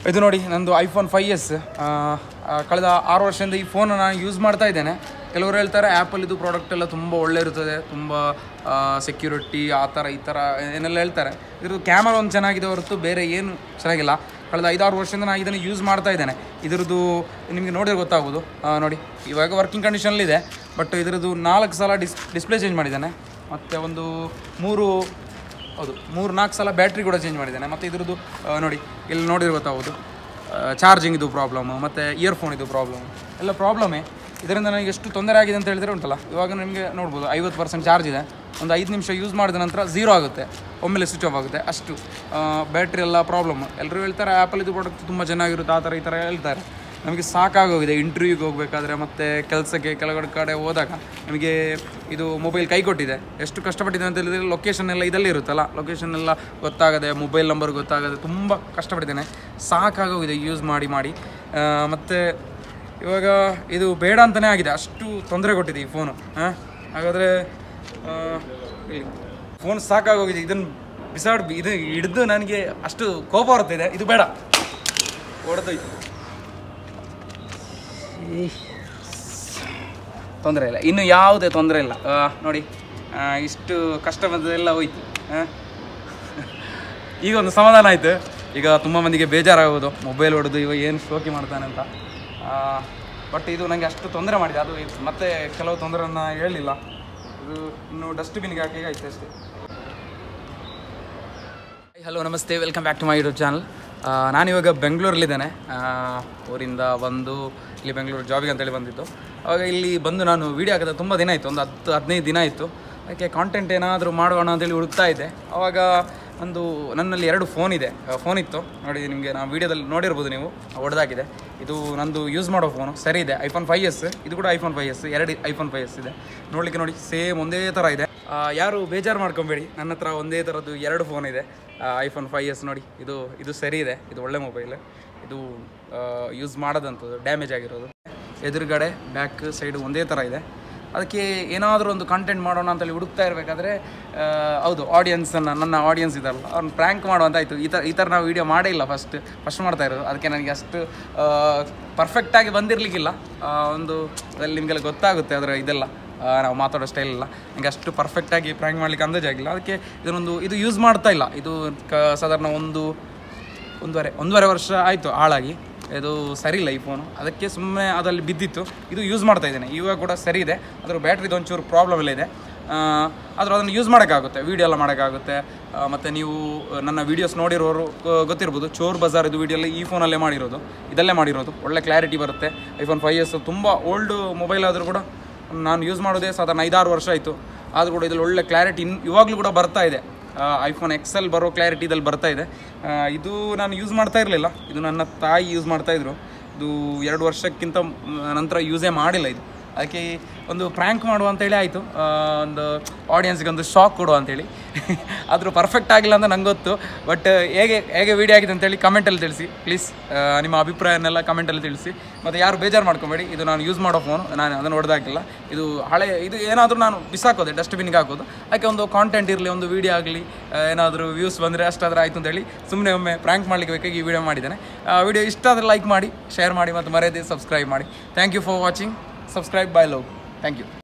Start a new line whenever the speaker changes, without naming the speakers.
ಇದು ನೋಡಿ ನಂದು ಐಫೋನ್ ಫೈ ಎಸ್ ಕಳೆದ ಆರು ವರ್ಷದಿಂದ ಈ ಫೋನ್ ನಾನು ಯೂಸ್ ಮಾಡ್ತಾ ಇದ್ದೇನೆ ಕೆಲವರು ಹೇಳ್ತಾರೆ ಆ್ಯಪಲ್ ಇದು ಪ್ರಾಡಕ್ಟ್ ಎಲ್ಲ ತುಂಬ ಒಳ್ಳೆ ಇರ್ತದೆ ತುಂಬ ಸೆಕ್ಯೂರಿಟಿ ಆ ಥರ ಈ ಥರ ಏನೆಲ್ಲ ಹೇಳ್ತಾರೆ ಇದ್ರದ್ದು ಕ್ಯಾಮರಾ ಒಂದು ಚೆನ್ನಾಗಿದೆ ಹೊರತು ಬೇರೆ ಏನು ಚೆನ್ನಾಗಿಲ್ಲ ಕಳೆದ ಐದಾರು ವರ್ಷದಿಂದ ನಾನು ಇದನ್ನು ಯೂಸ್ ಮಾಡ್ತಾ ಇದ್ದೇನೆ ಇದ್ರದ್ದು ನಿಮಗೆ ನೋಡಿದ್ರೆ ಗೊತ್ತಾಗ್ಬೋದು ಆ, ನೋಡಿ ಇವಾಗ ವರ್ಕಿಂಗ್ ಕಂಡೀಷನಲ್ಲಿದೆ ಬಟ್ ಇದ್ರದ್ದು ನಾಲ್ಕು ಸಲ ಡಿಸ್ ಡಿಸ್ಪ್ಲೇ ಚೇಂಜ್ ಮಾಡಿದ್ದಾನೆ ಮತ್ತು ಒಂದು ಮೂರು ಹೌದು ಮೂರು ನಾಲ್ಕು ಸಲ ಬ್ಯಾಟ್ರಿ ಕೂಡ ಚೇಂಜ್ ಮಾಡಿದ್ದೇನೆ ಮತ್ತು ಇದ್ರದ್ದು ಆ, ನೋಡಿ ಇಲ್ಲಿ ನೋಡಿದ್ರೆ ಗೊತ್ತಾಗೋದು ಚಾರ್ಜಿಂಗ್ ಇದು ಪ್ರಾಬ್ಲಮ್ ಮತ್ತು ಇಯರ್ಫೋನ್ ಇದು ಪ್ರಾಬ್ಲಮ್ ಎಲ್ಲ ಪ್ರಾಬ್ಲಮೇ ಇದರಿಂದ ನನಗೆ ಎಷ್ಟು ತೊಂದರೆ ಆಗಿದೆ ಅಂತ ಹೇಳಿದ್ರೆ ಉಂಟಲ್ಲ ಇವಾಗ ನಿಮಗೆ ನೋಡ್ಬೋದು ಐವತ್ತು ಪರ್ಸೆಂಟ್ ಚಾರ್ಜ್ ಇದೆ ಒಂದು ಐದು ನಿಮಿಷ ಯೂಸ್ ಮಾಡಿದ ನಂತರ ಝೀರೋ ಆಗುತ್ತೆ ಒಮ್ಮೆಲೆ ಸ್ವಿಚ್ ಆಫ್ ಆಗುತ್ತೆ ಅಷ್ಟು ಬ್ಯಾಟ್ರಿ ಎಲ್ಲ ಪ್ರಾಬ್ಲಮ್ ಎಲ್ಲರೂ ಹೇಳ್ತಾರೆ ಆ್ಯಪಲ್ ಇದು ಪ್ರಾಡಕ್ಟ್ ತುಂಬ ಚೆನ್ನಾಗಿರುತ್ತೆ ಆ ಥರ ಈ ಥರ ಹೇಳ್ತಾರೆ ನಮಗೆ ಸಾಕಾಗೋಗಿದೆ ಇಂಟರ್ವ್ಯೂಗೆ ಹೋಗಬೇಕಾದ್ರೆ ಮತ್ತು ಕೆಲಸಕ್ಕೆ ಕೆಳಗಡೆ ಕಡೆ ಹೋದಾಗ ನಮಗೆ ಇದು ಮೊಬೈಲ್ ಕೈ ಕೊಟ್ಟಿದೆ ಎಷ್ಟು ಕಷ್ಟಪಟ್ಟಿದೆ ಅಂತ ಹೇಳಿದ್ರೆ ಲೊಕೇಶನ್ ಎಲ್ಲ ಇದರಲ್ಲಿ ಇರುತ್ತಲ್ಲ ಲೊಕೇಶನ್ ಎಲ್ಲ ಗೊತ್ತಾಗದೆ ಮೊಬೈಲ್ ನಂಬರ್ ಗೊತ್ತಾಗದೆ ತುಂಬ ಕಷ್ಟಪಟ್ಟಿದ್ದೇನೆ ಸಾಕಾಗೋಗಿದೆ ಯೂಸ್ ಮಾಡಿ ಮಾಡಿ ಆ, ಮತ್ತು ಇವಾಗ ಇದು ಬೇಡ ಅಂತಲೇ ಆಗಿದೆ ಅಷ್ಟು ತೊಂದರೆ ಕೊಟ್ಟಿದೆ ಈ ಫೋನು ಹಾಂ ಹಾಗಾದರೆ ಫೋನ್ ಸಾಕಾಗೋಗಿದೆ ಇದನ್ನು ಬಿಸಾಡ್ ಇದು ಹಿಡಿದು ನನಗೆ ಅಷ್ಟು ಕೋಪ ಬರ್ತಿದೆ ಇದು ಬೇಡ ಹೊಡೆದೋಯ್ತು ತೊಂದರೆ ಇಲ್ಲ ಇನ್ನು ಯಾವುದೇ ತೊಂದರೆ ಇಲ್ಲ ಆ, ನೋಡಿ ಆ, ಇಷ್ಟು ಕಷ್ಟ ಬಂದದೆಲ್ಲ ಹೋಯ್ತು ಆ. ಈಗ ಒಂದು ಸಮಾಧಾನ ಆಯಿತು ಈಗ ತುಂಬ ಮಂದಿಗೆ ಬೇಜಾರಾಗೋದು ಮೊಬೈಲ್ ಹೊಡೆದು ಇವ ಏನು ಶೋಕಿ ಮಾಡ್ತಾನೆ ಅಂತ ಬಟ್ ಇದು ನನಗೆ ಅಷ್ಟು ತೊಂದರೆ ಮಾಡಿದೆ ಅದು ಇದು ಮತ್ತೆ ಕೆಲವು ತೊಂದರೆಯನ್ನು ಹೇಳಲಿಲ್ಲ ಇದು ಇನ್ನು ಡಸ್ಟ್ಬಿನ್ಗೆ ಹಾಕಿ ಆಯ್ತು ಅಷ್ಟೇ ಹಲೋ ನಮಸ್ತೆ welcome back to my YouTube channel ನಾನಿವಾಗ ಬೆಂಗಳೂರಲ್ಲಿದ್ದೇನೆ ಆ, ಊರಿಂದ ಬಂದು ಇಲ್ಲಿ ಬೆಂಗಳೂರು ಜಾಬಿಗೆ ಅಂತೇಳಿ ಬಂದಿದ್ದು ಅವಾಗ ಇಲ್ಲಿ ಬಂದು ನಾನು ವೀಡಿಯೋ ಹಾಕಿದ ತುಂಬ ದಿನ ಆಯಿತು ಒಂದು ಹತ್ತು ಹದಿನೈದು ದಿನ ಆಯಿತು ಅದಕ್ಕೆ ಕಾಂಟೆಂಟ್ ಏನಾದರೂ ಮಾಡೋಣ ಅಂತೇಳಿ ಹುಡುಕ್ತಾ ಇದ್ದೆ ಅವಾಗ ಒಂದು ನನ್ನಲ್ಲಿ ಎರಡು ಫೋನ್ ಇದೆ ಫೋನ್ ಇತ್ತು ನೋಡಿ ನಿಮಗೆ ನಾನು ವೀಡಿಯೋದಲ್ಲಿ ನೋಡಿರ್ಬೋದು ನೀವು ಹೊಡೆದಾಗಿದೆ ಇದು ನಂದು ಯೂಸ್ ಮಾಡೋ ಫೋನು ಸರಿ ಇದೆ ಐಫೋನ್ ಫೈ ಎಸ್ ಇದು ಕೂಡ ಐಫೋನ್ ಫೈ ಎಸ್ ಎರಡು ಐಫೋನ್ ಫೈ ಎಸ್ ಇದೆ ನೋಡಲಿಕ್ಕೆ ನೋಡಿ ಸೇಮ್ ಒಂದೇ ಥರ ಇದೆ ಆ, ಯಾರು ಬೇಜಾರು ಮಾಡ್ಕೊಬೇಡಿ ನನ್ನ ಹತ್ರ ಒಂದೇ ಥರದ್ದು ಎರಡು ಫೋನ್ ಇದೆ ಐಫೋನ್ ಫೈ ಎಸ್ ನೋಡಿ ಇದು ಇದು ಸರಿ ಇದೆ ಇದು ಒಳ್ಳೆ ಮೊಬೈಲ್ ಇದು ಯೂಸ್ ಮಾಡೋದಂಥದ್ದು ಡ್ಯಾಮೇಜ್ ಆಗಿರೋದು ಎದುರುಗಡೆ ಬ್ಯಾಕ್ ಸೈಡ್ ಒಂದೇ ಥರ ಇದೆ ಅದಕ್ಕೆ ಏನಾದರೂ ಒಂದು ಕಂಟೆಂಟ್ ಮಾಡೋಣ ಅಂತೇಳಿ ಹುಡುಕ್ತಾ ಇರಬೇಕಾದ್ರೆ ಹೌದು ಆಡಿಯನ್ಸನ್ನು ನನ್ನ ಆಡಿಯನ್ಸ್ ಇದಾರಲ್ಲ ಅವ್ರನ್ನ ಪ್ರ್ಯಾಂಕ್ ಮಾಡುವಂತ ಆಯಿತು ಈ ಥರ ಈ ಥರ ನಾವು ವೀಡಿಯೋ ಮಾಡೇ ಇಲ್ಲ ಫಸ್ಟ್ ಫಸ್ಟ್ ಮಾಡ್ತಾ ಇರೋದು ಅದಕ್ಕೆ ನನಗೆ ಅಷ್ಟು ಪರ್ಫೆಕ್ಟಾಗಿ ಬಂದಿರಲಿಕ್ಕಿಲ್ಲ ಒಂದು ಅದ್ರಲ್ಲಿ ನಿಮಗೆಲ್ಲ ಗೊತ್ತಾಗುತ್ತೆ ಅದರ ಇದೆಲ್ಲ ಆ, ನಾವು ಮಾತಾಡೋ ಸ್ಟೈಲ್ ಇಲ್ಲ ನನಗೆ ಅಷ್ಟು ಪರ್ಫೆಕ್ಟಾಗಿ ಪ್ರ್ಯಾಂಕ್ ಮಾಡ್ಲಿಕ್ಕೆ ಅಂದಾಜಾಗಿಲ್ಲ ಅದಕ್ಕೆ ಇದನ್ನೊಂದು ಇದು ಯೂಸ್ ಮಾಡ್ತಾ ಇಲ್ಲ ಇದು ಕ ಸಾಧಾರಣ ಒಂದು ಒಂದೂವರೆ ಒಂದೂವರೆ ವರ್ಷ ಆಯಿತು ಹಾಳಾಗಿ ಇದು ಸರಿ ಇಲ್ಲ ಈ ಫೋನು ಅದಕ್ಕೆ ಸುಮ್ಮನೆ ಅದರಲ್ಲಿ ಬಿದ್ದಿತ್ತು ಇದು ಯೂಸ್ ಮಾಡ್ತಾ ಇದ್ದೇನೆ ಇವಾಗ ಕೂಡ ಸರಿ ಇದೆ ಅದ್ರ ಬ್ಯಾಟ್ರಿದು ಒಂಚೂರು ಪ್ರಾಬ್ಲಮ್ ಎಲ್ಲ ಇದೆ ಆದರೂ ಅದನ್ನು ಯೂಸ್ ಮಾಡೋಕ್ಕಾಗುತ್ತೆ ವೀಡಿಯೋ ಎಲ್ಲ ಮಾಡೋಕ್ಕಾಗುತ್ತೆ ಮತ್ತು ನೀವು ನನ್ನ ವೀಡಿಯೋಸ್ ನೋಡಿರೋರು ಗೊ- ಗೊತ್ತಿರ್ಬೋದು ಚೋರ್ ಬಜಾರ್ ಇದು ವೀಡಿಯೋ ಎಲ್ಲ ಈ ಫೋನಲ್ಲೇ ಮಾಡಿರೋದು ಇದಲ್ಲೇ ಮಾಡಿರೋದು ಒಳ್ಳೆ ಕ್ಲಾರಿಟಿ ಬರುತ್ತೆ ಐಫೋನ್ ಫೈ ಎಸ್ ತುಂಬ ಓಲ್ಡ್ ಮೊಬೈಲ್ ಆದರೂ ಕೂಡ ನಾನು ಯೂಸ್ ಮಾಡೋದೇ ಸಾಧಾರಣ ಐದಾರು ವರ್ಷ ಆಯಿತು ಆದರೂ ಕೂಡ ಇದ್ರಲ್ಲಿ ಒಳ್ಳೆ ಕ್ಲಾರಿಟಿ ಇನ್ ಇವಾಗಲೂ ಕೂಡ ಬರ್ತಾ ಇದೆ ಐಫೋನ್ ಎಕ್ಸೆಲ್ ಬರೋ ಕ್ಲಾರಿಟಿ ಇದಲ್ಲಿ ಬರ್ತಾ ಇದೆ ಆ, ಇದು ನಾನು ಯೂಸ್ ಮಾಡ್ತಾ ಇರಲಿಲ್ಲ ಇದು ನನ್ನ ತಾಯಿ ಯೂಸ್ ಮಾಡ್ತಾಯಿದ್ರು ಇದು ಎರಡು ವರ್ಷಕ್ಕಿಂತ ಮ್, ನಂತರ ಯೂಸೇ ಮಾಡಿಲ್ಲ ಇದು ಅದಕ್ಕೆ ಒಂದು ಪ್ರ್ಯಾಂಕ್ ಮಾಡುವ ಅಂತೇಳಿ ಆಯಿತು ಒಂದು ಆಡಿಯನ್ಸ್ಗೆ ಒಂದು ಶಾಕ್ ಕೊಡುವ ಅಂತೇಳಿ ಆದರೂ ಪರ್ಫೆಕ್ಟ್ ಆಗಿಲ್ಲ ಅಂತ ನಂಗೆ ಗೊತ್ತು ಬಟ್ ಹೇಗೆ ಹೇಗೆ ವೀಡಿಯೋ ಆಗಿದೆ ಅಂತೇಳಿ ಕಮೆಂಟಲ್ಲಿ ತಿಳಿಸಿ ಪ್ಲೀಸ್ ನಿಮ್ಮ ಅಭಿಪ್ರಾಯನೆಲ್ಲ ಕಮೆಂಟಲ್ಲಿ ತಿಳಿಸಿ ಮತ್ತು ಯಾರು ಬೇಜಾರು ಮಾಡ್ಕೊಬೇಡಿ ಇದು ನಾನು ಯೂಸ್ ಮಾಡೋ ಫೋನು ನಾನು ಅದನ್ನು ಹೊಡೆದಾಕಿಲ್ಲ ಇದು ಹಳೆ ಇದು ಏನಾದರೂ ನಾನು ಬಿಸಾಕೋದೆ ಡಸ್ಟ್ಬಿನ್ಗೆ ಹಾಕೋದು ಅದಕ್ಕೆ ಒಂದು ಕಾಂಟೆಂಟ್ ಇರಲಿ ಒಂದು ವೀಡಿಯೋ ಆಗಲಿ ಏನಾದರೂ ವ್ಯೂಸ್ ಬಂದರೆ ಅಷ್ಟಾದ್ರೆ ಆಯಿತು ಅಂತೇಳಿ ಸುಮ್ಮನೆ ಒಮ್ಮೆ ಪ್ರ್ಯಾಂಕ್ ಮಾಡಲಿಕ್ಕೆ ಬೇಕಾಗಿ ಈ ವಿಡಿಯೋ ಮಾಡಿದ್ದೇನೆ ವಿಡಿಯೋ ಇಷ್ಟ ಆದರೆ ಲೈಕ್ ಮಾಡಿ ಶೇರ್ ಮಾಡಿ ಮತ್ತು ಮರೆಯದೆ ಸಬ್ಸ್ಕ್ರೈಬ್ ಮಾಡಿ thank you for watching subscribe bye love thank you